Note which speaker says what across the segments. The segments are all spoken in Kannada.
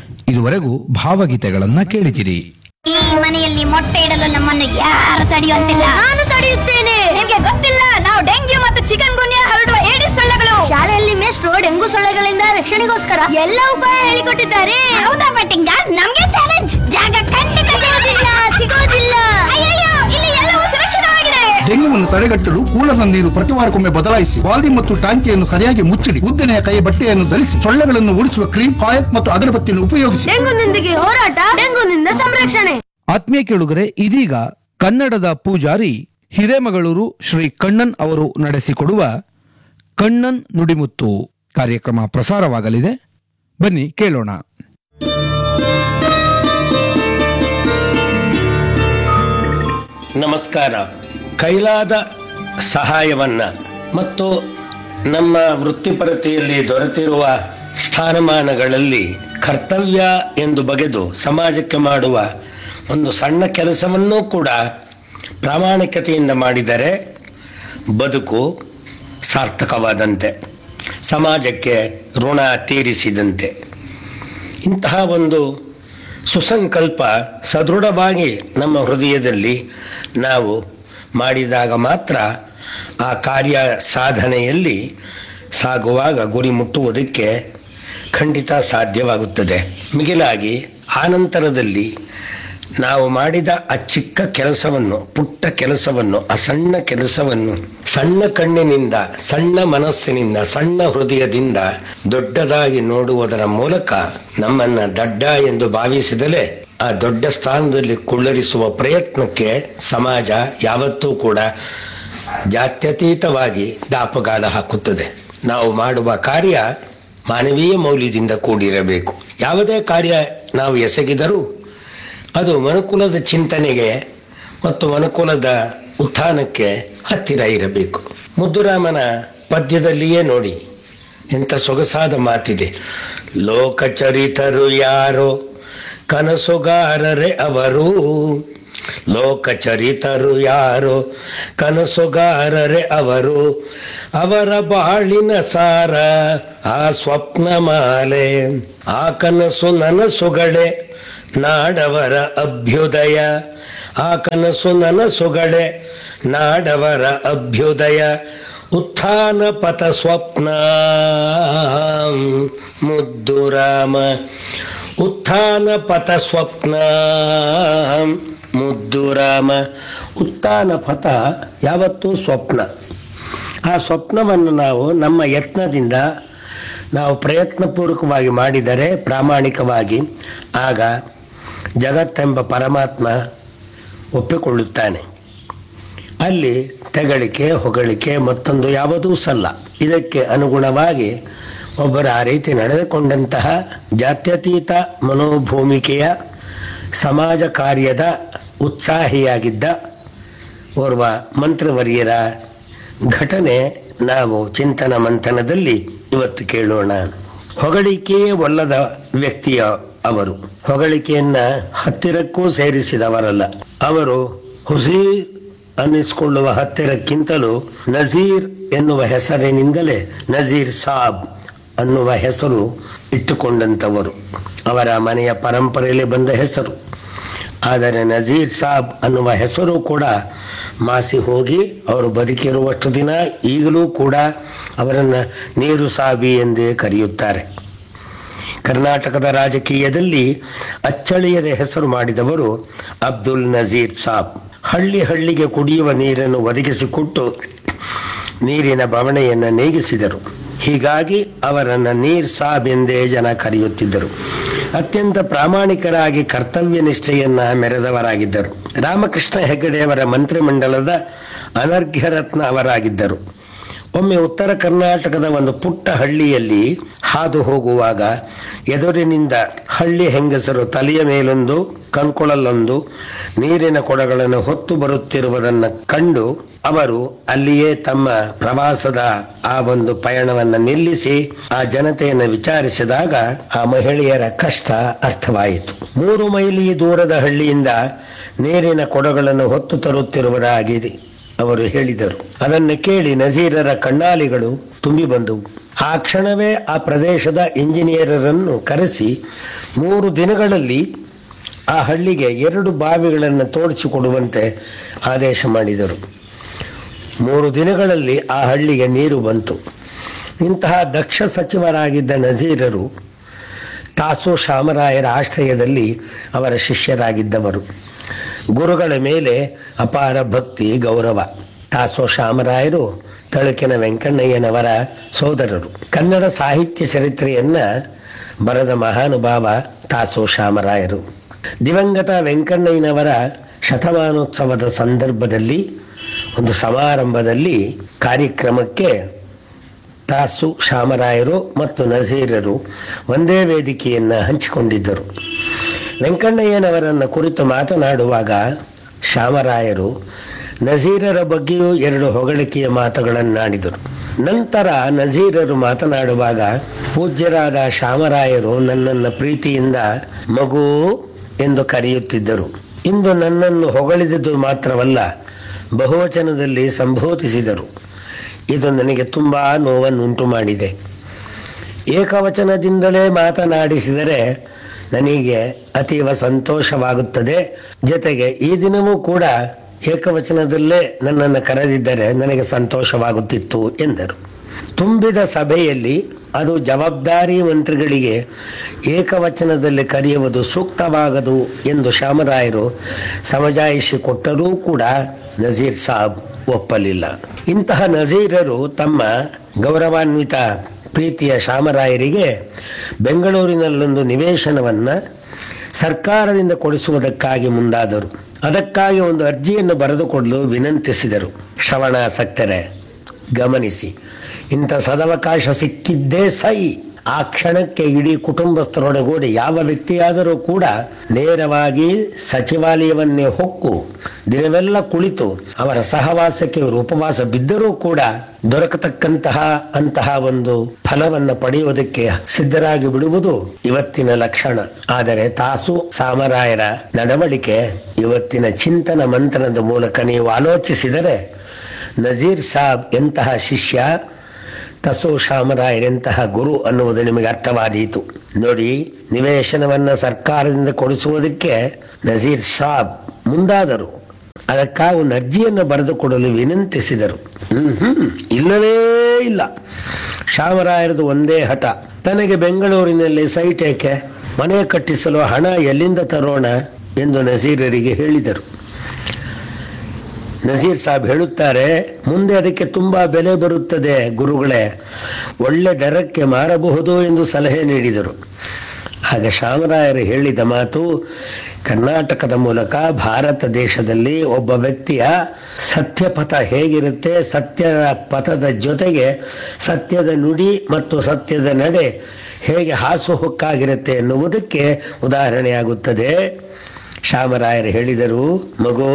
Speaker 1: ಇದುವರೆಗೂ ಭಾವಗೀತೆಗಳನ್ನ ಕೇಳಿದಿರಿ
Speaker 2: ಈ ಮನೆಯಲ್ಲಿ ಮೊಟ್ಟೆ ಇಡಲು ನಮ್ಮನ್ನು ಯಾರು ತಡೆಯುವಂತಿಲ್ಲ ನಾನು ತಡೆಯುತ್ತೇನೆ ನಿಮ್ಗೆ ಗೊತ್ತಿಲ್ಲ ನಾವು ಡೆಂಗ್ಯೂ ಮತ್ತು ಚಿಕನ್ ಗುನ್ಯಾ ಹರಡುವ ಏಡಿಸ್ ಸೊಳ್ಳೆಗಳು ಶಾಲೆಯಲ್ಲಿ ಮೇಷ್ಟ್ರು ಡೆಂಗು ಸೊಳ್ಳೆಗಳಿಂದ ರಕ್ಷಣೆಗೋಸ್ಕರ ಎಲ್ಲ ಉಪಾಯ ಹೇಳಿಕೊಟ್ಟಿದ್ದಾರೆ ಹೌದಾ ಪಟ್ಟಿಂಗ ನಮ್ಗೆ ಚಾಲೆಂಜ್ ಜಾಗ ಖಂಡಿತ ಸಿಗೋದಿಲ್ಲ ಸಿಗೋದಿಲ್ಲ ಅಯ್ಯಯ್ಯೋ ಇಲ್ಲಿ ಎಲ್ಲವೂ ಸುರಕ್ಷಿತವಾಗಿದೆ
Speaker 3: ಡೆಂಗ್ಯೂವನ್ನು ತಡೆಗಟ್ಟಲು ಕೂಲದ ನೀರು ಪ್ರತಿ ವಾರಕ್ಕೊಮ್ಮೆ ಬದಲಾಯಿಸಿ ಬಾಲ್ದಿ ಮತ್ತು ಟಾಂಕಿಯನ್ನು ಸರಿಯಾಗಿ ಮುಚ್ಚಿಡಿ ಉದ್ದನೆಯ ಕೈ ಬಟ್ಟೆಯನ್ನು ಧರಿಸಿ ಸೊಳ್ಳೆಗಳನ್ನು ಓಡಿಸುವ ಕ್ರೀಮ್ ಕಾಯಲ್ ಮತ್ತು ಅಗರಬತ್ತಿಯನ್ನು ಉಪಯೋಗಿಸಿ
Speaker 2: ಡೆಂಗುನೊಂದಿಗೆ ಹೋರಾಟ ಡೆಂಗುನಿಂದ ಸಂರಕ್ಷಣೆ
Speaker 1: ಆತ್ಮೀಯ ಕೇಳುಗರೆ ಇದೀಗ ಕನ್ನಡದ ಪೂಜಾರಿ ಹಿರೇಮಗಳೂರು ಶ್ರೀ ಕಣ್ಣನ್ ಅವರು ನಡೆಸಿಕೊಡುವ ಕಣ್ಣನ್ ನುಡಿಮುತ್ತು ಕಾರ್ಯಕ್ರಮ ಪ್ರಸಾರವಾಗಲಿದೆ ಬನ್ನಿ ಕೇಳೋಣ
Speaker 4: ನಮಸ್ಕಾರ ಕೈಲಾದ ಸಹಾಯವನ್ನ ಮತ್ತು ನಮ್ಮ ವೃತ್ತಿಪರತೆಯಲ್ಲಿ ದೊರೆತಿರುವ ಸ್ಥಾನಮಾನಗಳಲ್ಲಿ ಕರ್ತವ್ಯ ಎಂದು ಬಗೆದು ಸಮಾಜಕ್ಕೆ ಮಾಡುವ ಒಂದು ಸಣ್ಣ ಕೆಲಸವನ್ನೂ ಕೂಡ ಪ್ರಾಮಾಣಿಕತೆಯಿಂದ ಮಾಡಿದರೆ ಬದುಕು ಸಾರ್ಥಕವಾದಂತೆ ಸಮಾಜಕ್ಕೆ ಋಣ ತೀರಿಸಿದಂತೆ ಇಂತಹ ಒಂದು ಸುಸಂಕಲ್ಪ ಸದೃಢವಾಗಿ ನಮ್ಮ ಹೃದಯದಲ್ಲಿ ನಾವು ಮಾಡಿದಾಗ ಮಾತ್ರ ಆ ಕಾರ್ಯ ಸಾಧನೆಯಲ್ಲಿ ಸಾಗುವಾಗ ಗುರಿ ಮುಟ್ಟುವುದಕ್ಕೆ ಖಂಡಿತ ಸಾಧ್ಯವಾಗುತ್ತದೆ ಮಿಗಿಲಾಗಿ ಆನಂತರದಲ್ಲಿ ನಾವು ಮಾಡಿದ ಆ ಚಿಕ್ಕ ಕೆಲಸವನ್ನು ಪುಟ್ಟ ಕೆಲಸವನ್ನು ಆ ಸಣ್ಣ ಕೆಲಸವನ್ನು ಸಣ್ಣ ಕಣ್ಣಿನಿಂದ ಸಣ್ಣ ಮನಸ್ಸಿನಿಂದ ಸಣ್ಣ ಹೃದಯದಿಂದ ದೊಡ್ಡದಾಗಿ ನೋಡುವುದರ ಮೂಲಕ ನಮ್ಮನ್ನ ದಡ್ಡ ಎಂದು ಭಾವಿಸಿದಲೇ ಆ ದೊಡ್ಡ ಸ್ಥಾನದಲ್ಲಿ ಕುಳ್ಳರಿಸುವ ಪ್ರಯತ್ನಕ್ಕೆ ಸಮಾಜ ಯಾವತ್ತೂ ಕೂಡ ಜಾತ್ಯತೀತವಾಗಿ ದಾಪಗಾಲ ಹಾಕುತ್ತದೆ ನಾವು ಮಾಡುವ ಕಾರ್ಯ ಮಾನವೀಯ ಮೌಲ್ಯದಿಂದ ಕೂಡಿರಬೇಕು ಯಾವುದೇ ಕಾರ್ಯ ನಾವು ಎಸಗಿದರೂ ಅದು ಮನುಕುಲದ ಚಿಂತನೆಗೆ ಮತ್ತು ಮನುಕುಲದ ಉತ್ಥಾನಕ್ಕೆ ಹತ್ತಿರ ಇರಬೇಕು ಮುದ್ದುರಾಮನ ಪದ್ಯದಲ್ಲಿಯೇ ನೋಡಿ ಎಂಥ ಸೊಗಸಾದ ಮಾತಿದೆ ಲೋಕಚರಿತರು ಯಾರೋ ಕನಸುಗಾರರೇ ಅವರು ಲೋಕಚರಿತರು ಯಾರೋ ಕನಸುಗಾರರೇ ಅವರು ಅವರ ಬಾಳಿನ ಸಾರ ಆ ಸ್ವಪ್ನ ಮಾಲೆ ಆ ಕನಸು ನನಸುಗಳೇ ನಾಡವರ ಅಭ್ಯುದಯ ಆ ಕನಸು ನನಸುಗಳೇ ನಾಡವರ ಅಭ್ಯುದಯ ಉತ್ಥಾನ ಪಥ ಸ್ವಪ್ನ ಮುದ್ದು ರಾಮ ಉತ್ಥಾನ ಪಥ ಸ್ವಪ್ನ ಮುದ್ದು ರಾಮ ಉತ್ಥಾನ ಪಥ ಯಾವತ್ತೂ ಸ್ವಪ್ನ ಆ ಸ್ವಪ್ನವನ್ನು ನಾವು ನಮ್ಮ ಯತ್ನದಿಂದ ನಾವು ಪ್ರಯತ್ನಪೂರ್ವಕವಾಗಿ ಮಾಡಿದರೆ ಪ್ರಾಮಾಣಿಕವಾಗಿ ಆಗ ಜಗತ್ತೆಂಬ ಪರಮಾತ್ಮ ಒಪ್ಪಿಕೊಳ್ಳುತ್ತಾನೆ ಅಲ್ಲಿ ತೆಗಳಿಕೆ ಹೊಗಳಿಕೆ ಮತ್ತೊಂದು ಯಾವುದೂ ಸಲ್ಲ ಇದಕ್ಕೆ ಅನುಗುಣವಾಗಿ ಒಬ್ಬರು ಆ ರೀತಿ ನಡೆದುಕೊಂಡಂತಹ ಜಾತ್ಯತೀತ ಮನೋಭೂಮಿಕೆಯ ಸಮಾಜ ಕಾರ್ಯದ ಉತ್ಸಾಹಿಯಾಗಿದ್ದ ಓರ್ವ ಮಂತ್ರವರ್ಯರ ಘಟನೆ ನಾವು ಚಿಂತನ ಮಂಥನದಲ್ಲಿ ಇವತ್ತು ಕೇಳೋಣ ಹೊಗಳಿಕೆಯೇ ಒಲ್ಲದ ವ್ಯಕ್ತಿಯ ಅವರು ಹೊಗಳಿಕೆಯನ್ನ ಹತ್ತಿರಕ್ಕೂ ಸೇರಿಸಿದವರಲ್ಲ ಅವರು ಹುಸಿ ಅನ್ನಿಸಿಕೊಳ್ಳುವ ಹತ್ತಿರಕ್ಕಿಂತಲೂ ನಜೀರ್ ಎನ್ನುವ ಹೆಸರಿನಿಂದಲೇ ನಜೀರ್ ಸಾಬ್ ಅನ್ನುವ ಹೆಸರು ಇಟ್ಟುಕೊಂಡಂಥವರು ಅವರ ಮನೆಯ ಪರಂಪರೆಯಲ್ಲಿ ಬಂದ ಹೆಸರು ಆದರೆ ನಜೀರ್ ಸಾಬ್ ಅನ್ನುವ ಹೆಸರು ಕೂಡ ಮಾಸಿ ಹೋಗಿ ಅವರು ಬದುಕಿರುವಷ್ಟು ದಿನ ಈಗಲೂ ಕೂಡ ಅವರನ್ನು ನೀರು ಸಾಬಿ ಎಂದೇ ಕರೆಯುತ್ತಾರೆ ಕರ್ನಾಟಕದ ರಾಜಕೀಯದಲ್ಲಿ ಅಚ್ಚಳಿಯದ ಹೆಸರು ಮಾಡಿದವರು ಅಬ್ದುಲ್ ನಜೀರ್ ಸಾಬ್ ಹಳ್ಳಿ ಹಳ್ಳಿಗೆ ಕುಡಿಯುವ ನೀರನ್ನು ಒದಗಿಸಿಕೊಟ್ಟು ನೀರಿನ ಬವಣೆಯನ್ನು ನೇಗಿಸಿದರು ಹೀಗಾಗಿ ಅವರನ್ನು ನೀರ್ ಸಾಬ್ ಎಂದೇ ಜನ ಕರೆಯುತ್ತಿದ್ದರು ಅತ್ಯಂತ ಪ್ರಾಮಾಣಿಕರಾಗಿ ಕರ್ತವ್ಯ ನಿಷ್ಠೆಯನ್ನ ಮೆರೆದವರಾಗಿದ್ದರು ರಾಮಕೃಷ್ಣ ಹೆಗಡೆಯವರ ಮಂತ್ರಿಮಂಡಲದ ಅನರ್ಘ್ಯ ರತ್ನ ಅವರಾಗಿದ್ದರು ಒಮ್ಮೆ ಉತ್ತರ ಕರ್ನಾಟಕದ ಒಂದು ಪುಟ್ಟ ಹಳ್ಳಿಯಲ್ಲಿ ಹಾದು ಹೋಗುವಾಗ ಎದುರಿನಿಂದ ಹಳ್ಳಿ ಹೆಂಗಸರು ತಲೆಯ ಮೇಲೊಂದು ಕಣ್ಕೊಳಲ್ಲೊಂದು ನೀರಿನ ಕೊಡಗಳನ್ನು ಹೊತ್ತು ಬರುತ್ತಿರುವುದನ್ನು ಕಂಡು ಅವರು ಅಲ್ಲಿಯೇ ತಮ್ಮ ಪ್ರವಾಸದ ಆ ಒಂದು ಪಯಣವನ್ನು ನಿಲ್ಲಿಸಿ ಆ ಜನತೆಯನ್ನು ವಿಚಾರಿಸಿದಾಗ ಆ ಮಹಿಳೆಯರ ಕಷ್ಟ ಅರ್ಥವಾಯಿತು ಮೂರು ಮೈಲಿ ದೂರದ ಹಳ್ಳಿಯಿಂದ ನೀರಿನ ಕೊಡಗಳನ್ನು ಹೊತ್ತು ತರುತ್ತಿರುವುದಾಗಿದೆ ಅವರು ಹೇಳಿದರು ಅದನ್ನು ಕೇಳಿ ನಜೀರರ ಕಣ್ಣಾಲಿಗಳು ತುಂಬಿ ಬಂದವು ಆ ಕ್ಷಣವೇ ಆ ಪ್ರದೇಶದ ಇಂಜಿನಿಯರರನ್ನು ಕರೆಸಿ ಮೂರು ದಿನಗಳಲ್ಲಿ ಆ ಹಳ್ಳಿಗೆ ಎರಡು ಬಾವಿಗಳನ್ನು ತೋಡಿಸಿಕೊಡುವಂತೆ ಆದೇಶ ಮಾಡಿದರು ಮೂರು ದಿನಗಳಲ್ಲಿ ಆ ಹಳ್ಳಿಗೆ ನೀರು ಬಂತು ಇಂತಹ ದಕ್ಷ ಸಚಿವರಾಗಿದ್ದ ನಜೀರರು ತಾಸು ಶಾಮರಾಯರ ಆಶ್ರಯದಲ್ಲಿ ಅವರ ಶಿಷ್ಯರಾಗಿದ್ದವರು ಗುರುಗಳ ಮೇಲೆ ಅಪಾರ ಭಕ್ತಿ ಗೌರವ ತಾಸೋ ಶಾಮರಾಯರು ತಳುಕಿನ ವೆಂಕಣ್ಣಯ್ಯನವರ ಸೋದರರು ಕನ್ನಡ ಸಾಹಿತ್ಯ ಚರಿತ್ರೆಯನ್ನ ಬರೆದ ಮಹಾನುಭಾವ ತಾಸೋ ಶಾಮರಾಯರು ದಿವಂಗತ ವೆಂಕಣ್ಣಯ್ಯನವರ ಶತಮಾನೋತ್ಸವದ ಸಂದರ್ಭದಲ್ಲಿ ಒಂದು ಸಮಾರಂಭದಲ್ಲಿ ಕಾರ್ಯಕ್ರಮಕ್ಕೆ ತಾಸು ಶಾಮರಾಯರು ಮತ್ತು ನಜೀರರು ಒಂದೇ ವೇದಿಕೆಯನ್ನ ಹಂಚಿಕೊಂಡಿದ್ದರು ವೆಂಕಣ್ಣಯ್ಯನವರನ್ನ ಕುರಿತು ಮಾತನಾಡುವಾಗ ಶಾಮರಾಯರು ನಜೀರರ ಬಗ್ಗೆಯೂ ಎರಡು ಹೊಗಳಿಕೆಯ ಮಾತುಗಳನ್ನಾಡಿದರು ನಂತರ ನಜೀರರು ಮಾತನಾಡುವಾಗ ಪೂಜ್ಯರಾದ ಶಾಮರಾಯರು ನನ್ನನ್ನು ಪ್ರೀತಿಯಿಂದ ಮಗು ಎಂದು ಕರೆಯುತ್ತಿದ್ದರು ಇಂದು ನನ್ನನ್ನು ಹೊಗಳಿದುದು ಮಾತ್ರವಲ್ಲ ಬಹುವಚನದಲ್ಲಿ ಸಂಬೋಧಿಸಿದರು ಇದು ನನಗೆ ತುಂಬಾ ನೋವನ್ನುಂಟು ಮಾಡಿದೆ ಏಕವಚನದಿಂದಲೇ ಮಾತನಾಡಿಸಿದರೆ ನನಗೆ ಅತೀವ ಸಂತೋಷವಾಗುತ್ತದೆ ಜೊತೆಗೆ ಈ ದಿನವೂ ಕೂಡ ಏಕವಚನದಲ್ಲೇ ನನ್ನನ್ನು ಕರೆದಿದ್ದರೆ ನನಗೆ ಸಂತೋಷವಾಗುತ್ತಿತ್ತು ಎಂದರು ತುಂಬಿದ ಸಭೆಯಲ್ಲಿ ಅದು ಜವಾಬ್ದಾರಿ ಮಂತ್ರಿಗಳಿಗೆ ಏಕವಚನದಲ್ಲಿ ಕರೆಯುವುದು ಸೂಕ್ತವಾಗದು ಎಂದು ಶಾಮರಾಯರು ಸಮಜಾಯಿಷಿ ಕೊಟ್ಟರೂ ಕೂಡ ನಜೀರ್ ಸಾಬ್ ಒಪ್ಪಲಿಲ್ಲ ಇಂತಹ ನಜೀರರು ತಮ್ಮ ಗೌರವಾನ್ವಿತ ಪ್ರೀತಿಯ ಶಾಮರಾಯರಿಗೆ ಬೆಂಗಳೂರಿನಲ್ಲೊಂದು ನಿವೇಶನವನ್ನ ಸರ್ಕಾರದಿಂದ ಕೊಡಿಸುವುದಕ್ಕಾಗಿ ಮುಂದಾದರು ಅದಕ್ಕಾಗಿ ಒಂದು ಅರ್ಜಿಯನ್ನು ಬರೆದುಕೊಡಲು ವಿನಂತಿಸಿದರು ಶ್ರವಣಾಸಕ್ತರೆ ಗಮನಿಸಿ ಇಂಥ ಸದವಕಾಶ ಸಿಕ್ಕಿದ್ದೇ ಸೈ ಆ ಕ್ಷಣಕ್ಕೆ ಇಡೀ ಕುಟುಂಬಸ್ಥರೊಡಗೂಡಿ ಯಾವ ವ್ಯಕ್ತಿಯಾದರೂ ಕೂಡ ನೇರವಾಗಿ ಸಚಿವಾಲಯವನ್ನೇ ಹೊಕ್ಕು ದಿನವೆಲ್ಲ ಕುಳಿತು ಅವರ ಸಹವಾಸಕ್ಕೆ ಇವರು ಉಪವಾಸ ಬಿದ್ದರೂ ಕೂಡ ದೊರಕತಕ್ಕಂತಹ ಅಂತಹ ಒಂದು ಫಲವನ್ನು ಪಡೆಯುವುದಕ್ಕೆ ಸಿದ್ಧರಾಗಿ ಬಿಡುವುದು ಇವತ್ತಿನ ಲಕ್ಷಣ ಆದರೆ ತಾಸು ಸಾಮರಾಯರ ನಡವಳಿಕೆ ಇವತ್ತಿನ ಚಿಂತನ ಮಂಥನದ ಮೂಲಕ ನೀವು ಆಲೋಚಿಸಿದರೆ ನಜೀರ್ ಸಾಬ್ ಎಂತಹ ಶಿಷ್ಯ ತಸೋ ಶಾಮರಾಯರೆಂತಹ ಗುರು ಅನ್ನುವುದು ನಿಮಗೆ ಅರ್ಥವಾದೀತು ನೋಡಿ ನಿವೇಶನವನ್ನ ಸರ್ಕಾರದಿಂದ ಕೊಡಿಸುವುದಕ್ಕೆ ನಜೀರ್ ಸಾಬ್ ಮುಂದಾದರು ಅದಕ್ಕಾಗಿ ಒಂದು ಅರ್ಜಿಯನ್ನು ಬರೆದುಕೊಡಲು ವಿನಂತಿಸಿದರು ಹ್ಮ್ ಇಲ್ಲವೇ ಇಲ್ಲ ಶಾಮರಾಯರದು ಒಂದೇ ಹಠ ತನಗೆ ಬೆಂಗಳೂರಿನಲ್ಲಿ ಸೈಟ್ ಏಕೆ ಮನೆ ಕಟ್ಟಿಸಲು ಹಣ ಎಲ್ಲಿಂದ ತರೋಣ ಎಂದು ನಜೀರರಿಗೆ ಹೇಳಿದರು ನಜೀರ್ ಸಾಬ್ ಹೇಳುತ್ತಾರೆ ಮುಂದೆ ಅದಕ್ಕೆ ತುಂಬಾ ಬೆಲೆ ಬರುತ್ತದೆ ಗುರುಗಳೇ ಒಳ್ಳೆ ದರಕ್ಕೆ ಮಾರಬಹುದು ಎಂದು ಸಲಹೆ ನೀಡಿದರು ಆಗ ಶಾಮರಾಯರು ಹೇಳಿದ ಮಾತು ಕರ್ನಾಟಕದ ಮೂಲಕ ಭಾರತ ದೇಶದಲ್ಲಿ ಒಬ್ಬ ವ್ಯಕ್ತಿಯ ಸತ್ಯಪಥ ಹೇಗಿರುತ್ತೆ ಸತ್ಯದ ಪಥದ ಜೊತೆಗೆ ಸತ್ಯದ ನುಡಿ ಮತ್ತು ಸತ್ಯದ ನಡೆ ಹೇಗೆ ಹಾಸುಹೊಕ್ಕಾಗಿರುತ್ತೆ ಎನ್ನುವುದಕ್ಕೆ ಉದಾಹರಣೆಯಾಗುತ್ತದೆ ಶಾಮರಾಯರು ಹೇಳಿದರು ಮಗು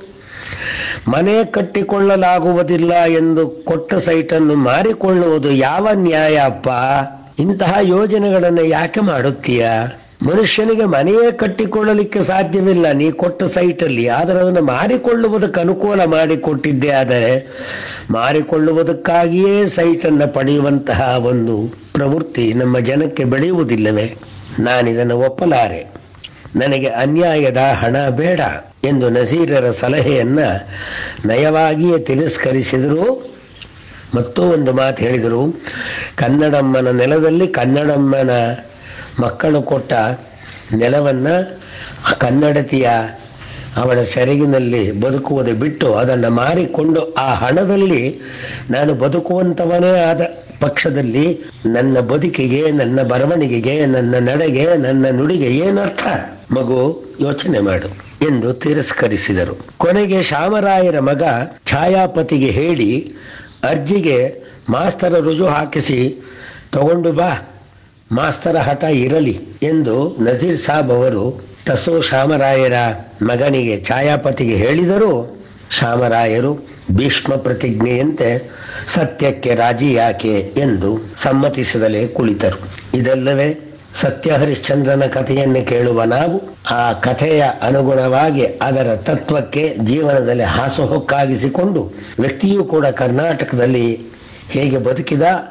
Speaker 4: ಮನೆ ಕಟ್ಟಿಕೊಳ್ಳಲಾಗುವುದಿಲ್ಲ ಎಂದು ಕೊಟ್ಟ ಸೈಟನ್ನು ಮಾರಿಕೊಳ್ಳುವುದು ಯಾವ ನ್ಯಾಯ ಅಪ್ಪ ಇಂತಹ ಯೋಜನೆಗಳನ್ನು ಯಾಕೆ ಮಾಡುತ್ತೀಯ ಮನುಷ್ಯನಿಗೆ ಮನೆಯೇ ಕಟ್ಟಿಕೊಳ್ಳಲಿಕ್ಕೆ ಸಾಧ್ಯವಿಲ್ಲ ನೀ ಕೊಟ್ಟ ಸೈಟಲ್ಲಿ ಆದರೆ ಅದನ್ನು ಮಾರಿಕೊಳ್ಳುವುದಕ್ಕೆ ಅನುಕೂಲ ಮಾಡಿಕೊಟ್ಟಿದ್ದೆ ಆದರೆ ಮಾರಿಕೊಳ್ಳುವುದಕ್ಕಾಗಿಯೇ ಸೈಟನ್ನು ಪಡೆಯುವಂತಹ ಒಂದು ಪ್ರವೃತ್ತಿ ನಮ್ಮ ಜನಕ್ಕೆ ಬೆಳೆಯುವುದಿಲ್ಲವೇ ನಾನಿದನ್ನು ಒಪ್ಪಲಾರೆ ನನಗೆ ಅನ್ಯಾಯದ ಹಣ ಬೇಡ ಎಂದು ನಸೀರರ ಸಲಹೆಯನ್ನ ನಯವಾಗಿಯೇ ತಿರಸ್ಕರಿಸಿದರು ಮತ್ತೂ ಒಂದು ಮಾತು ಹೇಳಿದರು ಕನ್ನಡಮ್ಮನ ನೆಲದಲ್ಲಿ ಕನ್ನಡಮ್ಮನ ಮಕ್ಕಳು ಕೊಟ್ಟ ನೆಲವನ್ನ ಕನ್ನಡತಿಯ ಅವಳ ಸೆರಗಿನಲ್ಲಿ ಬದುಕುವುದು ಬಿಟ್ಟು ಅದನ್ನು ಮಾರಿಕೊಂಡು ಆ ಹಣದಲ್ಲಿ ನಾನು ಬದುಕುವಂತವನೇ ಆದ ಪಕ್ಷದಲ್ಲಿ ನನ್ನ ಬದುಕಿಗೆ ನನ್ನ ಬರವಣಿಗೆಗೆ ನನ್ನ ನಡೆಗೆ ನನ್ನ ನುಡಿಗೆ ಏನರ್ಥ ಮಗು ಯೋಚನೆ ಮಾಡು ಎಂದು ತಿರಸ್ಕರಿಸಿದರು ಕೊನೆಗೆ ಶಾಮರಾಯರ ಮಗ ಛಾಯಾಪತಿಗೆ ಹೇಳಿ ಅರ್ಜಿಗೆ ಮಾಸ್ತರ ರುಜು ಹಾಕಿಸಿ ತಗೊಂಡು ಬಾ ಮಾಸ್ತರ ಹಠ ಇರಲಿ ಎಂದು ನಜೀರ್ ಸಾಬ್ ಅವರು ತಸೋ ಶಾಮರಾಯರ ಮಗನಿಗೆ ಛಾಯಾಪತಿಗೆ ಹೇಳಿದರೂ ಶಾಮರಾಯರು ಭೀಷ್ಮ ಪ್ರತಿಜ್ಞೆಯಂತೆ ಸತ್ಯಕ್ಕೆ ರಾಜಿ ಯಾಕೆ ಎಂದು ಸಮ್ಮತಿಸದಲೇ ಕುಳಿತರು ಇದಲ್ಲವೇ ಸತ್ಯ ಹರಿಶ್ಚಂದ್ರನ ಕಥೆಯನ್ನು ಕೇಳುವ ನಾವು ಆ ಕಥೆಯ ಅನುಗುಣವಾಗಿ ಅದರ ತತ್ವಕ್ಕೆ ಜೀವನದಲ್ಲಿ ಹಾಸುಹೊಕ್ಕಾಗಿಸಿಕೊಂಡು ವ್ಯಕ್ತಿಯೂ ಕೂಡ ಕರ್ನಾಟಕದಲ್ಲಿ ಹೇಗೆ ಬದುಕಿದ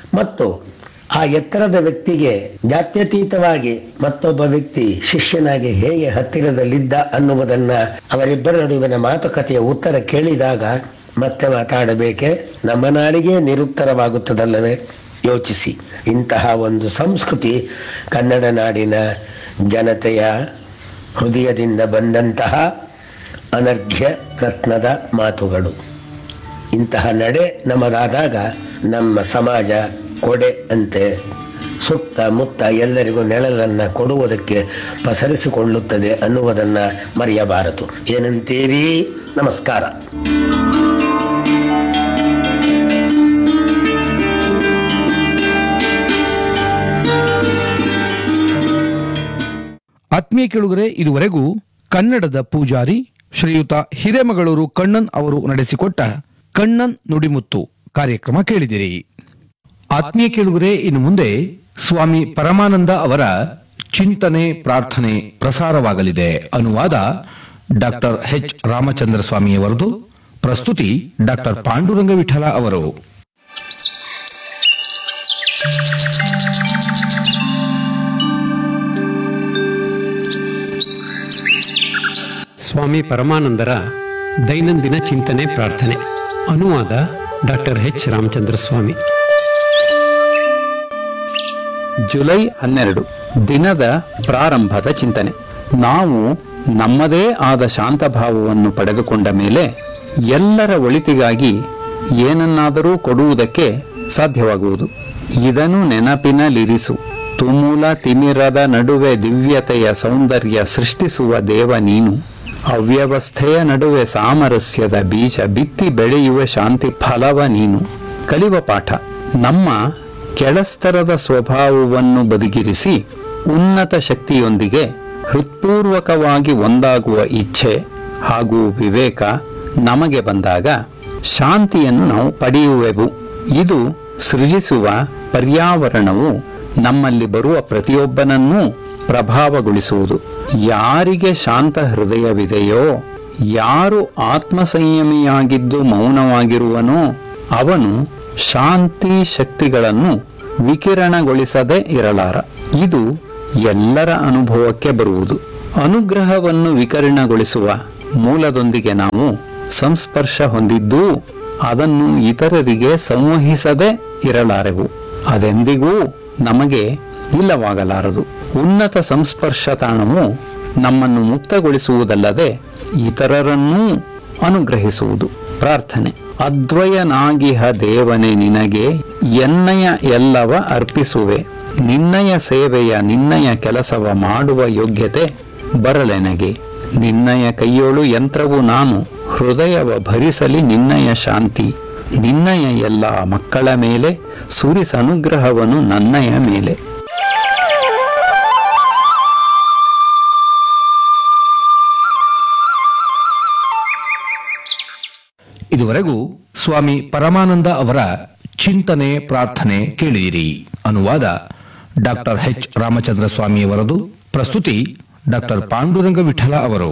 Speaker 4: ಮತ್ತು ಆ ಎತ್ತರದ ವ್ಯಕ್ತಿಗೆ ಜಾತ್ಯತೀತವಾಗಿ ಮತ್ತೊಬ್ಬ ವ್ಯಕ್ತಿ ಶಿಷ್ಯನಾಗಿ ಹೇಗೆ ಹತ್ತಿರದಲ್ಲಿದ್ದ ಅನ್ನುವುದನ್ನ ಅವರಿಬ್ಬರ ನಡುವಿನ ಮಾತುಕತೆಯ ಉತ್ತರ ಕೇಳಿದಾಗ ಮತ್ತೆ ಮಾತಾಡಬೇಕೆ ನಮ್ಮ ನಾಡಿಗೆ ನಿರುತ್ತರವಾಗುತ್ತದಲ್ಲವೇ ಯೋಚಿಸಿ ಇಂತಹ ಒಂದು ಸಂಸ್ಕೃತಿ ಕನ್ನಡ ನಾಡಿನ ಜನತೆಯ ಹೃದಯದಿಂದ ಬಂದಂತಹ ಅನರ್ಘ್ಯ ರತ್ನದ ಮಾತುಗಳು ಇಂತಹ ನಡೆ ನಮ್ಮದಾದಾಗ ನಮ್ಮ ಸಮಾಜ ಕೊಡೆ ಅಂತೆ ಸುತ್ತ ಮುತ್ತ ಎಲ್ಲರಿಗೂ ನೆಳಲನ್ನ ಕೊಡುವುದಕ್ಕೆ ಪಸರಿಸಿಕೊಳ್ಳುತ್ತದೆ ಅನ್ನುವುದನ್ನ ಮರೆಯಬಾರದು ಏನಂತೀರಿ ನಮಸ್ಕಾರ
Speaker 1: ಆತ್ಮೀಯ ಕೇಳುಗರೆ ಇದುವರೆಗೂ ಕನ್ನಡದ ಪೂಜಾರಿ ಶ್ರೀಯುತ ಹಿರೇಮಗಳೂರು ಕಣ್ಣನ್ ಅವರು ನಡೆಸಿಕೊಟ್ಟ ಕಣ್ಣನ್ ನುಡಿಮುತ್ತು ಕಾರ್ಯಕ್ರಮ ಕೇಳಿದಿರಿ ಆತ್ಮೀಯ ಕೇಳುಗರೆ ಇನ್ನು ಮುಂದೆ ಸ್ವಾಮಿ ಪರಮಾನಂದ ಅವರ ಚಿಂತನೆ ಪ್ರಾರ್ಥನೆ ಪ್ರಸಾರವಾಗಲಿದೆ ಅನುವಾದ ಡಾಕ್ಟರ್ ಎಚ್ ರಾಮಚಂದ್ರ ಸ್ವಾಮಿಯವರದು ಪ್ರಸ್ತುತಿ ಡಾಕ್ಟರ್ ಪಾಂಡುರಂಗ ವಿಠಲ ಅವರು
Speaker 5: ಸ್ವಾಮಿ ಪರಮಾನಂದರ ದೈನಂದಿನ ಚಿಂತನೆ ಪ್ರಾರ್ಥನೆ ಅನುವಾದ doctor H Ramachandra Swami
Speaker 6: July ಹನ್ನೆರಡು ದಿನದ ಪ್ರಾರಂಭದ ಚಿಂತನೆ ನಾವು ನಮ್ಮದೇ ಆದ ಶಾಂತಭಾವವನ್ನು ಪಡೆದುಕೊಂಡ ಮೇಲೆ ಎಲ್ಲರ ಒಳಿತಿಗಾಗಿ ಏನನ್ನಾದರೂ ಕೊಡುವುದಕ್ಕೆ ಸಾಧ್ಯವಾಗುವುದು ಇದನ್ನು ನೆನಪಿನಲ್ಲಿರಿಸು ತುಮುಲ ತಿಮಿರದ ನಡುವೆ ದಿವ್ಯತೆಯ ಸೌಂದರ್ಯ ಸೃಷ್ಟಿಸುವ ದೇವ ನೀನು ಅವ್ಯವಸ್ಥೆಯ ನಡುವೆ ಸಾಮರಸ್ಯದ ಬೀಜ ಬಿತ್ತಿ ಬೆಳೆಯುವ ಶಾಂತಿ ಫಲವ ನೀನು ಕಲಿವ ಪಾಠ ನಮ್ಮ ಕೆಳಸ್ತರದ ಸ್ವಭಾವವನ್ನು ಬದಿಗಿರಿಸಿ ಉನ್ನತ ಶಕ್ತಿಯೊಂದಿಗೆ ಹೃತ್ಪೂರ್ವಕವಾಗಿ ಒಂದಾಗುವ ಇಚ್ಛೆ ಹಾಗೂ ವಿವೇಕ ನಮಗೆ ಬಂದಾಗ ಶಾಂತಿಯನ್ನು ನಾವು ಪಡೆಯುವೆವು ಇದು ಸೃಜಿಸುವ ಪರ್ಯಾವರಣವು ನಮ್ಮಲ್ಲಿ ಬರುವ ಪ್ರತಿಯೊಬ್ಬನನ್ನೂ ಪ್ರಭಾವಗೊಳಿಸುವುದು ಯಾರಿಗೆ ಶಾಂತ ಹೃದಯವಿದೆಯೋ ಯಾರು ಆತ್ಮಸಂಯಮಿಯಾಗಿದ್ದು ಮೌನವಾಗಿರುವನೋ ಅವನು ಶಾಂತಿ ಶಕ್ತಿಗಳನ್ನು ವಿಕಿರಣಗೊಳಿಸದೆ ಇರಲಾರ ಇದು ಎಲ್ಲರ ಅನುಭವಕ್ಕೆ ಬರುವುದು ಅನುಗ್ರಹವನ್ನು ವಿಕರಣಗೊಳಿಸುವ ಮೂಲದೊಂದಿಗೆ ನಾವು ಸಂಸ್ಪರ್ಶ ಹೊಂದಿದ್ದೂ ಅದನ್ನು ಇತರರಿಗೆ ಸಂವಹಿಸದೆ ಇರಲಾರೆವು ಅದೆಂದಿಗೂ ನಮಗೆ ಇಲ್ಲವಾಗಲಾರದು ಉನ್ನತ ಸಂಸ್ಪರ್ಶ ತಾಣವು ನಮ್ಮನ್ನು ಮುಕ್ತಗೊಳಿಸುವುದಲ್ಲದೆ ಇತರರನ್ನೂ ಅನುಗ್ರಹಿಸುವುದು ಪ್ರಾರ್ಥನೆ ಅದ್ವಯನಾಗಿಹ ದೇವನೇ ನಿನಗೆ ಎನ್ನಯ ಎಲ್ಲವ ಅರ್ಪಿಸುವೆ ನಿನ್ನಯ ಸೇವೆಯ ನಿನ್ನಯ ಕೆಲಸವ ಮಾಡುವ ಯೋಗ್ಯತೆ ಬರಲೆನಗೆ ನಿನ್ನಯ ಕೈಯೋಳು ಯಂತ್ರವು ನಾನು ಹೃದಯವ ಭರಿಸಲಿ ನಿನ್ನಯ ಶಾಂತಿ ನಿನ್ನಯ ಎಲ್ಲ ಮಕ್ಕಳ ಮೇಲೆ ಸುರಿಸನುಗ್ರಹವನು ನನ್ನಯ ಮೇಲೆ
Speaker 1: ಇದುವರೆಗೂ ಸ್ವಾಮಿ ಪರಮಾನಂದ ಅವರ ಚಿಂತನೆ ಪ್ರಾರ್ಥನೆ ಕೇಳಿದಿರಿ ಅನುವಾದ ಡಾಕ್ಟರ್ ಎಚ್ ರಾಮಚಂದ್ರ ಸ್ವಾಮಿಯವರದು ಪ್ರಸ್ತುತಿ ಡಾಕ್ಟರ್ ಪಾಂಡುರಂಗ ವಿಠಲ ಅವರು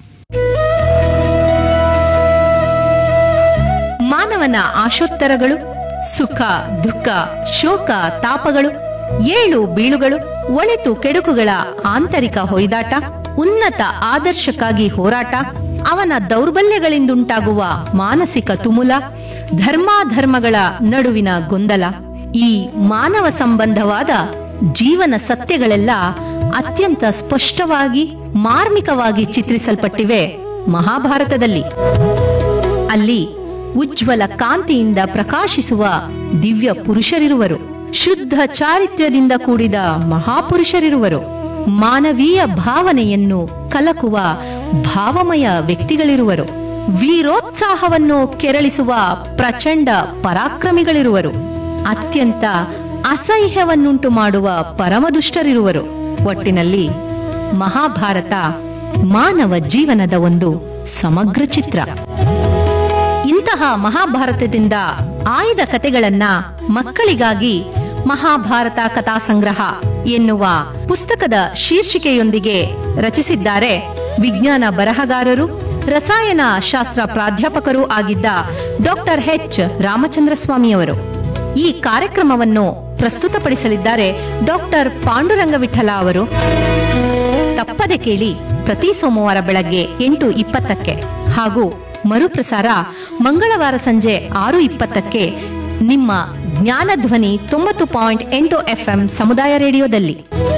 Speaker 7: ಮಾನವನ ಆಶೋತ್ತರಗಳು ಸುಖ ದುಃಖ ಶೋಕ ತಾಪಗಳು ಏಳು ಬೀಳುಗಳು ಒಳಿತು ಕೆಡುಕುಗಳ ಆಂತರಿಕ ಹೊಯ್ದಾಟ ಉನ್ನತ ಆದರ್ಶಕ್ಕಾಗಿ ಹೋರಾಟ ಅವನ ದೌರ್ಬಲ್ಯಗಳಿಂದುಂಟಾಗುವ ಮಾನಸಿಕ ತುಮುಲ ಧರ್ಮಾಧರ್ಮಗಳ ನಡುವಿನ ಗೊಂದಲ ಈ ಮಾನವ ಸಂಬಂಧವಾದ ಜೀವನ ಸತ್ಯಗಳೆಲ್ಲ ಅತ್ಯಂತ ಸ್ಪಷ್ಟವಾಗಿ ಮಾರ್ಮಿಕವಾಗಿ ಚಿತ್ರಿಸಲ್ಪಟ್ಟಿವೆ ಮಹಾಭಾರತದಲ್ಲಿ ಅಲ್ಲಿ ಉಜ್ವಲ ಕಾಂತಿಯಿಂದ ಪ್ರಕಾಶಿಸುವ ದಿವ್ಯ ಪುರುಷರಿರುವರು ಶುದ್ಧ ಚಾರಿತ್ರ್ಯದಿಂದ ಕೂಡಿದ ಮಹಾಪುರುಷರಿರುವರು ಮಾನವೀಯ ಭಾವನೆಯನ್ನು ಕಲಕುವ ಭಾವಮಯ ವ್ಯಕ್ತಿಗಳಿರುವರು ವೀರೋತ್ಸಾಹವನ್ನು ಕೆರಳಿಸುವ ಪ್ರಚಂಡ ಪರಾಕ್ರಮಿಗಳಿರುವರು ಅತ್ಯಂತ ಅಸಹ್ಯವನ್ನುಂಟು ಮಾಡುವ ಪರಮದುಷ್ಟರಿರುವರು ಒಟ್ಟಿನಲ್ಲಿ ಮಹಾಭಾರತ ಮಾನವ ಜೀವನದ ಒಂದು ಸಮಗ್ರ ಚಿತ್ರ ಇಂತಹ ಮಹಾಭಾರತದಿಂದ ಆಯ್ದ ಕತೆಗಳನ್ನ ಮಕ್ಕಳಿಗಾಗಿ ಮಹಾಭಾರತ ಕಥಾ ಸಂಗ್ರಹ ಎನ್ನುವ ಪುಸ್ತಕದ ಶೀರ್ಷಿಕೆಯೊಂದಿಗೆ ರಚಿಸಿದ್ದಾರೆ ವಿಜ್ಞಾನ ಬರಹಗಾರರು ರಸಾಯನ ಶಾಸ್ತ್ರ ಪ್ರಾಧ್ಯಾಪಕರೂ ಆಗಿದ್ದ ಡಾಕ್ಟರ್ ಎಚ್ ರಾಮಚಂದ್ರ ಸ್ವಾಮಿಯವರು ಈ ಕಾರ್ಯಕ್ರಮವನ್ನು ಪ್ರಸ್ತುತಪಡಿಸಲಿದ್ದಾರೆ ಡಾಕ್ಟರ್ ಪಾಂಡುರಂಗ ವಿಠಲ ಅವರು ತಪ್ಪದೆ ಕೇಳಿ ಪ್ರತಿ ಸೋಮವಾರ ಬೆಳಗ್ಗೆ ಎಂಟು ಇಪ್ಪತ್ತಕ್ಕೆ ಹಾಗೂ ಮರುಪ್ರಸಾರ ಮಂಗಳವಾರ ಸಂಜೆ ಆರು ಇಪ್ಪತ್ತಕ್ಕೆ ನಿಮ್ಮ ಜ್ಞಾನಧ್ವನಿ ತೊಂಬತ್ತು ಪಾಯಿಂಟ್ ಎಂಟು ಎಫ್ಎಂ ಸಮುದಾಯ ರೇಡಿಯೋದಲ್ಲಿ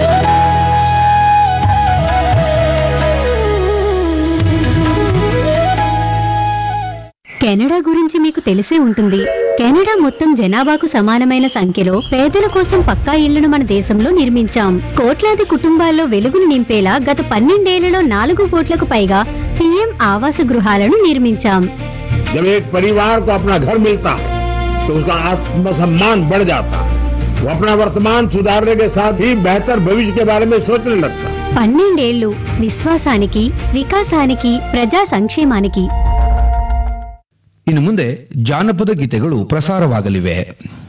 Speaker 8: కెనడా గురించి మీకు తెలిసే ఉంటుంది కెనడా మొత్తం జనాభాకు సమానమైన సంఖ్యలో పేదల కోసం పక్కా ఇళ్లను మన దేశంలో నిర్మించాం కోట్లాది కుటుంబాల్లో వెలుగును నింపేలా గత పన్నెండేళ్లలో నాలుగు కోట్లకు పైగా పీఎం ఆవాస గృహాలను నిర్మించాం
Speaker 9: जब एक परिवार को अपना घर मिलता है तो उसका आत्मसम्मान बढ़ जाता है वो अपना वर्तमान सुधारने के साथ ही बेहतर भविष्य के बारे में सोचने लगता है
Speaker 8: పన్నెండేళ్లు విశ్వాసానికి వికాసానికి ప్రజా సంక్షేమానికి
Speaker 1: ಇನ್ನು ಮುಂದೆ ಜಾನಪದ ಗೀತೆಗಳು ಪ್ರಸಾರವಾಗಲಿವೆ